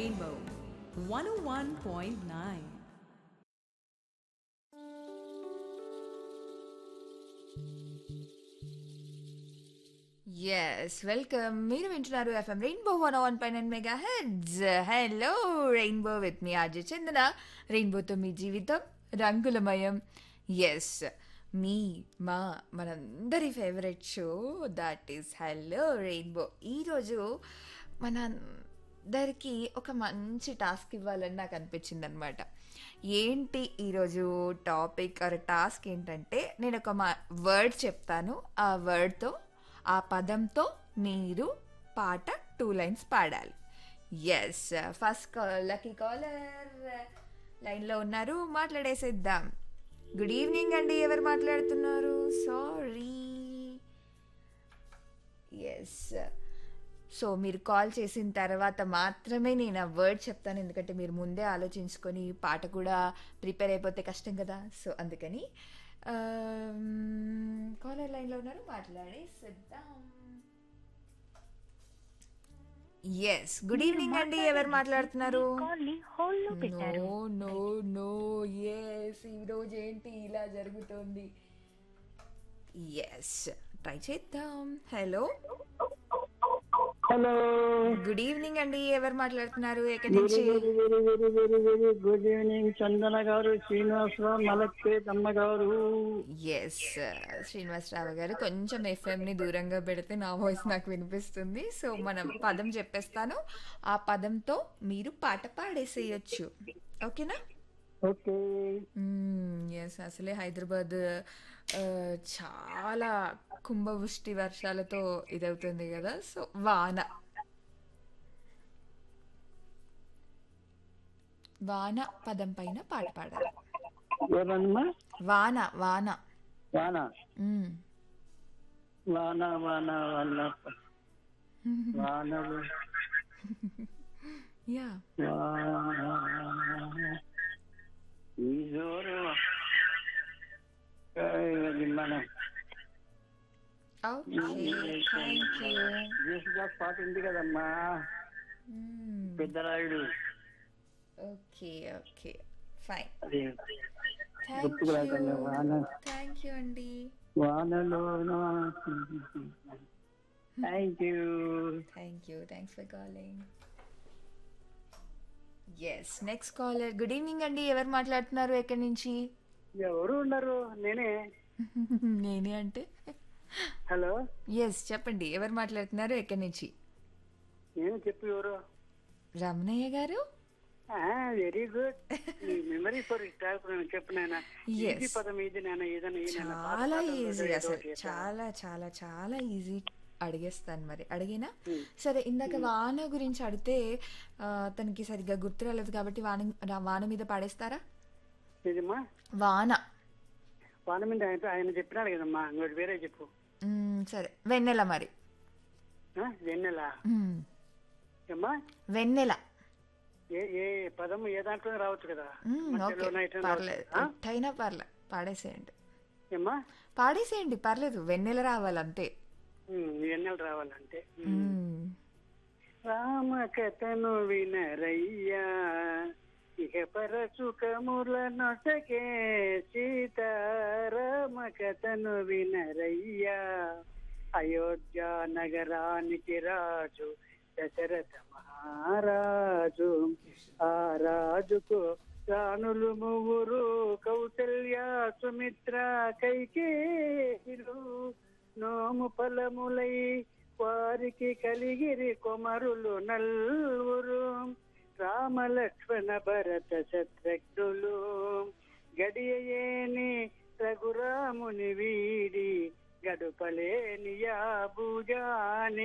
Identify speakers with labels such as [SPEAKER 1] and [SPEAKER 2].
[SPEAKER 1] Rainbow 101.9.
[SPEAKER 2] Yes welcome మీరు వింటున్నారు FM rainbow one one పైన mega heads hello rainbow with మీ ఆర్జే చందన రెయిన్బోతో మీ జీవితం రంగులమయం ఎస్ మీ మా మనందరి favourite show that is hello rainbow ఈరోజు మన అందరికీ ఒక మంచి టాస్క్ ఇవ్వాలని నాకు అనిపించింది అనమాట ఏంటి ఈరోజు టాపిక్ ఆర్ టాస్క్ ఏంటంటే నేను ఒక మా వర్డ్ చెప్తాను ఆ వర్డ్తో ఆ పదంతో మీరు పాట టూ లైన్స్ పాడాలి yes first call lucky caller లైన్లో ఉన్నారు మాట్లాడేసేద్దాం గుడ్ ఈవినింగ్ అండి ఎవరు మాట్లాడుతున్నారు సారీ ఎస్ సో మీరు కాల్ చేసిన తర్వాత మాత్రమే నేను ఆ వర్డ్ చెప్తాను ఎందుకంటే మీరు ముందే ఆలోచించుకొని పాట కూడా ప్రిపేర్ అయిపోతే కష్టం కదా సో అందుకని కాలర్ లైన్లో ఉన్నారు మాట్లాడేసిద్దాం ఎస్ గుడ్ ఈవినింగ్ అండి ఎవరు మాట్లాడుతున్నారు
[SPEAKER 3] కాల్ని హోల్డ్ లో పెట్టారు
[SPEAKER 2] నో నో నో ఎస్ ఈరోజు ఏంటి ఇలా జరుగుతోంది ఎస్ ట్రై చేద్దాం హలో
[SPEAKER 4] హలో
[SPEAKER 2] గుడ్ ఈవినింగ్ అండి ఎవరు మాట్లాడుతున్నారు ఎక్కడి
[SPEAKER 4] వెరీ
[SPEAKER 2] నుంచి
[SPEAKER 4] very very very very very good evening Chandana garu Srinivasarao Malakpet అమ్మ గారు
[SPEAKER 2] ఎస్ శ్రీనివాసరావు గారు కొంచెం ఎఫ్ఎం ని దూరంగా పెడితే నా వాయిస్ నాకు వినిపిస్తుంది సో మనం పదం చెప్పేస్తాను ఆ పదంతో మీరు పాట పాడేసేయచ్చు ఓకేనా
[SPEAKER 4] ఓకే
[SPEAKER 2] ఎస్ అసలే హైదరాబాద్ ఆ, చాలా కుంభవృష్టి వర్షాలతో ఇదవుతుంది కదా సో వాన వాన పదం పైన పాట పాడాలి
[SPEAKER 4] ఎవరమ్మా
[SPEAKER 2] వాన వాన
[SPEAKER 4] వాన
[SPEAKER 2] మ్మ్.
[SPEAKER 4] వాన వాన వాన వాన
[SPEAKER 2] యా
[SPEAKER 4] వాన ఈ జోరు అది మన
[SPEAKER 2] ఓకే థ్యాంక్ యూ
[SPEAKER 4] యేసుదాస్ పాట ఉంది కదమ్మా పెద్దరాయుడు
[SPEAKER 2] ఓకే ఓకే ఫైన్
[SPEAKER 4] అది
[SPEAKER 2] థ్యాంక్
[SPEAKER 4] గుర్తుకు రాకుండా
[SPEAKER 2] యూ
[SPEAKER 4] వాన
[SPEAKER 2] థ్యాంక్ యూ అండి
[SPEAKER 4] వానలోన thank you
[SPEAKER 2] thank you thanks for calling yes next caller good evening అండి ఎవరు మాట్లాడుతున్నారు ఎక్కడి నుంచి
[SPEAKER 4] ఎవరు ఉన్నారు నేనే
[SPEAKER 2] నేనే అంటే
[SPEAKER 4] హలో
[SPEAKER 2] ఎస్ చెప్పండి ఎవరు మాట్లాడుతున్నారు ఎక్కడి నుంచి
[SPEAKER 4] నేను చెప్పు ఎవరు
[SPEAKER 2] రమణయ్య గారు
[SPEAKER 4] వెరీ గుడ్ మెమరీ ఫర్ చెప్పు నాయన
[SPEAKER 2] Yes.
[SPEAKER 4] ఈజీ పదం ఇది నాయన ఏదైనా ఈ నాయన. పాత
[SPEAKER 2] చాలా
[SPEAKER 4] పాటలు
[SPEAKER 2] ఈజీ
[SPEAKER 4] ఏదో
[SPEAKER 2] అసలు
[SPEAKER 4] ఒకటి.
[SPEAKER 2] చాలా చాలా చాలా ఈజీ అడిగేస్తాను మరి అడిగినా సరే ఇందాక వాన గురించి అడిగితే ఆ, తనకి సరిగ్గా గుర్తు రాలేదు కాబట్టి వాన రా- వాన మీద పాడేస్తారా
[SPEAKER 4] ఇదమ్మా
[SPEAKER 2] వాన
[SPEAKER 4] వాన మీద ఆయన ఆయన చెప్పినాడు కదమ్మా ఇంకోటి వేరే చెప్పు
[SPEAKER 2] మ్మ్, సరే వెన్నెల మరి
[SPEAKER 4] ఆ, వెన్నెల
[SPEAKER 2] మ్మ్.
[SPEAKER 4] ఏమ్మా
[SPEAKER 2] వెన్నెల
[SPEAKER 4] ఏ ఏ పదం ఏ దాంట్లో రావచ్చు కదా
[SPEAKER 2] మ్మ్, ఓకే
[SPEAKER 4] మధ్యలోన ఇట్లా
[SPEAKER 2] పర్లేదు
[SPEAKER 4] రావచ్చు. ఆ?
[SPEAKER 2] ఎట్టయినా పర్లే పాడేసేయండి
[SPEAKER 4] ఏమ్మా
[SPEAKER 2] పాడేసేయండి పర్లేదు వెన్నెల రావాలంతే
[SPEAKER 4] ఉమ్, వెన్నెల రావాలంటే
[SPEAKER 2] మ్మ్.
[SPEAKER 4] రామ కథను వినరయ్యా ఇక పర సుఖముల నొసకే సీతారామ కథను వినరయ్యా అయోధ్య నగరానికి రాజు దశరథ మహారాజు ఆ రాజుకు రాణులు ముగ్గురు కౌసల్య సుమిత్ర కైకేయులు నోము ఫలములై వారికి కలిగిరి కొమరులు నల్వురు రామ లక్ష్మణ భరత శత్రుఘ్నులు గడియేని రఘురాముని వీడి గడుపలేని యా భుజాని